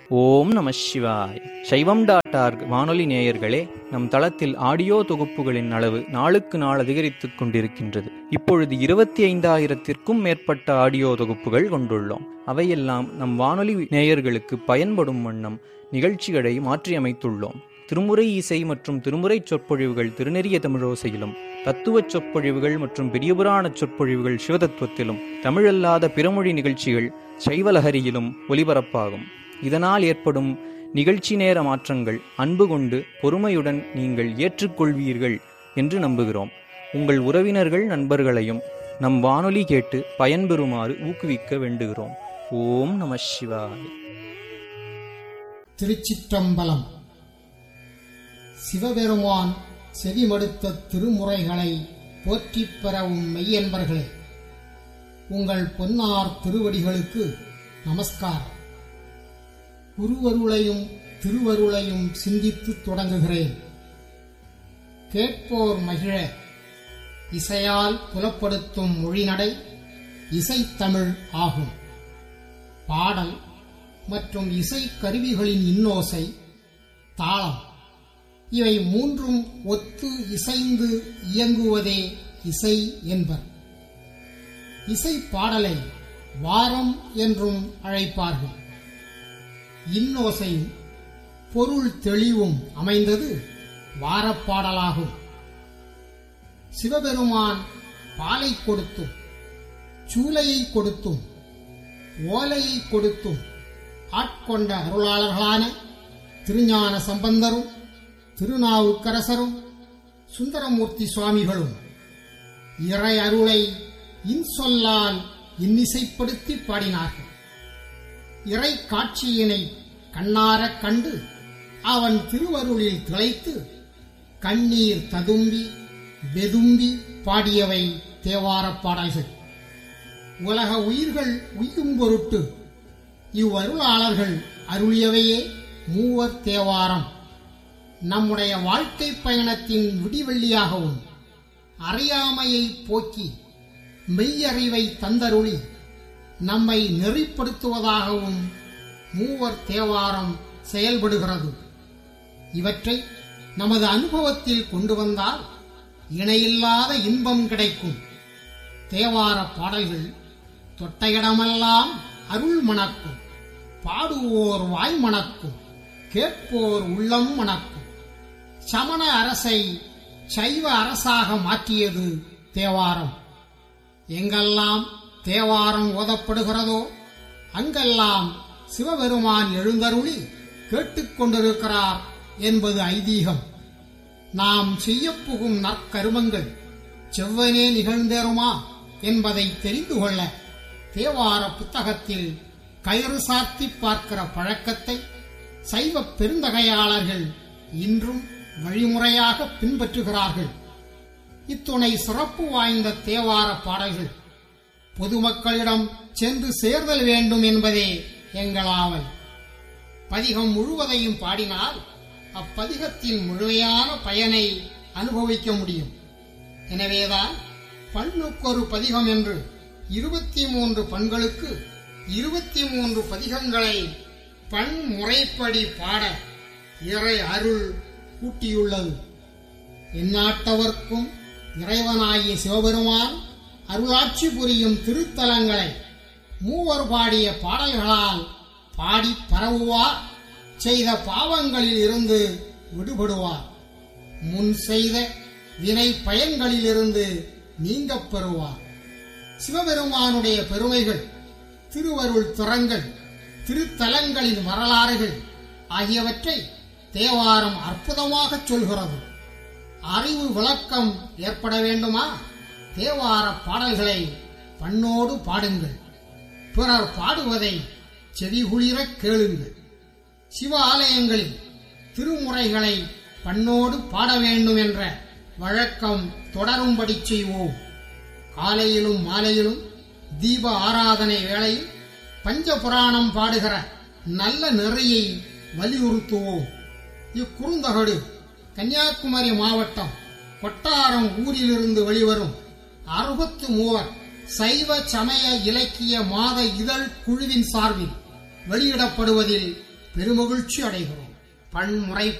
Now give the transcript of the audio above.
ஓம் நம சிவாய் சைவம் டாட் ஆர்க் வானொலி நேயர்களே நம் தளத்தில் ஆடியோ தொகுப்புகளின் அளவு நாளுக்கு நாள் அதிகரித்துக் கொண்டிருக்கின்றது இப்பொழுது இருபத்தி ஐந்தாயிரத்திற்கும் மேற்பட்ட ஆடியோ தொகுப்புகள் கொண்டுள்ளோம் அவையெல்லாம் நம் வானொலி நேயர்களுக்கு பயன்படும் வண்ணம் நிகழ்ச்சிகளை மாற்றியமைத்துள்ளோம் திருமுறை இசை மற்றும் திருமுறை சொற்பொழிவுகள் திருநெறிய தமிழோசையிலும் தத்துவ சொற்பொழிவுகள் மற்றும் பெரியபுராண சொற்பொழிவுகள் சிவதத்துவத்திலும் தமிழல்லாத பிறமொழி நிகழ்ச்சிகள் சைவலஹரியிலும் ஒலிபரப்பாகும் இதனால் ஏற்படும் நிகழ்ச்சி நேர மாற்றங்கள் அன்பு கொண்டு பொறுமையுடன் நீங்கள் ஏற்றுக்கொள்வீர்கள் என்று நம்புகிறோம் உங்கள் உறவினர்கள் நண்பர்களையும் நம் வானொலி கேட்டு பயன்பெறுமாறு ஊக்குவிக்க வேண்டுகிறோம் ஓம் நம சிவாய திருச்சிற்றம்பலம் சிவபெருமான் செவிமடுத்த திருமுறைகளை போற்றிப் பெறவும் மெய்யன்பர்களே உங்கள் பொன்னார் திருவடிகளுக்கு நமஸ்காரம் குருவருளையும் திருவருளையும் சிந்தித்து தொடங்குகிறேன் கேட்போர் மகிழ இசையால் புலப்படுத்தும் மொழிநடை இசைத்தமிழ் ஆகும் பாடல் மற்றும் இசை கருவிகளின் இன்னோசை தாளம் இவை மூன்றும் ஒத்து இசைந்து இயங்குவதே இசை என்பர் இசை பாடலை வாரம் என்றும் அழைப்பார்கள் இன்னோசையும் பொருள் தெளிவும் அமைந்தது வாரப்பாடலாகும் சிவபெருமான் பாலை கொடுத்தும் சூலையை கொடுத்தும் ஓலையை கொடுத்தும் ஆட்கொண்ட அருளாளர்களான திருஞான சம்பந்தரும் திருநாவுக்கரசரும் சுந்தரமூர்த்தி சுவாமிகளும் இறை அருளை இன்சொல்லால் இன்னிசைப்படுத்தி பாடினார்கள் இறை காட்சியினை கண்ணாரக் கண்டு அவன் திருவருளில் திளைத்து கண்ணீர் ததும்பி வெதும்பி பாடியவை தேவாரப் பாடல்கள் உலக உயிர்கள் உய்யும் பொருட்டு இவ்வருளாளர்கள் அருளியவையே மூவர் தேவாரம் நம்முடைய வாழ்க்கை பயணத்தின் விடிவெள்ளியாகவும் அறியாமையை போக்கி மெய்யறிவை தந்தருளி நம்மை நெறிப்படுத்துவதாகவும் மூவர் தேவாரம் செயல்படுகிறது இவற்றை நமது அனுபவத்தில் கொண்டு வந்தால் இணையில்லாத இன்பம் கிடைக்கும் தேவார பாடல்கள் தொட்ட இடமெல்லாம் அருள் மணக்கும் பாடுவோர் வாய் மணக்கும் கேட்போர் உள்ளம் மணக்கும் சமண அரசை சைவ அரசாக மாற்றியது தேவாரம் எங்கெல்லாம் தேவாரம் ஓதப்படுகிறதோ அங்கெல்லாம் சிவபெருமான் எழுந்தருளி கேட்டுக்கொண்டிருக்கிறார் என்பது ஐதீகம் நாம் செய்யப்புகும் நற்கருமங்கள் செவ்வனே நிகழ்ந்தேறுமா என்பதை தெரிந்து கொள்ள தேவார புத்தகத்தில் கயிறு சார்த்தி பார்க்கிற பழக்கத்தை சைவ பெருந்தகையாளர்கள் இன்றும் வழிமுறையாக பின்பற்றுகிறார்கள் இத்துணை சிறப்பு வாய்ந்த தேவார பாடல்கள் பொதுமக்களிடம் சென்று சேர்தல் வேண்டும் என்பதே எங்கள் ஆவல் பதிகம் முழுவதையும் பாடினால் அப்பதிகத்தின் முழுமையான பயனை அனுபவிக்க முடியும் எனவேதான் பண்ணுக்கொரு பதிகம் என்று இருபத்தி மூன்று பண்களுக்கு இருபத்தி மூன்று பதிகங்களை பண் முறைப்படி பாட இறை அருள் கூட்டியுள்ளது எந்நாட்டவர்க்கும் இறைவனாகிய சிவபெருமான் அருளாட்சி புரியும் திருத்தலங்களை மூவர் பாடிய பாடல்களால் பாடி பரவுவார் செய்த பாவங்களில் இருந்து விடுபடுவார் முன் செய்த வினை பயன்களிலிருந்து நீங்கப் பெறுவார் சிவபெருமானுடைய பெருமைகள் திருவருள் திறங்கள் திருத்தலங்களின் வரலாறுகள் ஆகியவற்றை தேவாரம் அற்புதமாகச் சொல்கிறது அறிவு விளக்கம் ஏற்பட வேண்டுமா தேவார பாடல்களை பண்ணோடு பாடுங்கள் பிறர் பாடுவதை செவிகுளிரக் கேளுங்கள் சிவ ஆலயங்களில் திருமுறைகளை பண்ணோடு பாட வேண்டும் என்ற வழக்கம் தொடரும்படி செய்வோம் காலையிலும் மாலையிலும் தீப ஆராதனை வேளையில் பஞ்ச புராணம் பாடுகிற நல்ல நெறியை வலியுறுத்துவோம் இக்குறுந்தகடு கன்னியாகுமரி மாவட்டம் கொட்டாரம் ஊரிலிருந்து வெளிவரும் அறுபத்து மூவர் சைவ சமய இலக்கிய மாத இதழ் குழுவின் சார்பில் வெளியிடப்படுவதில் பெருமகிழ்ச்சி அடைகிறோம் பன்முறை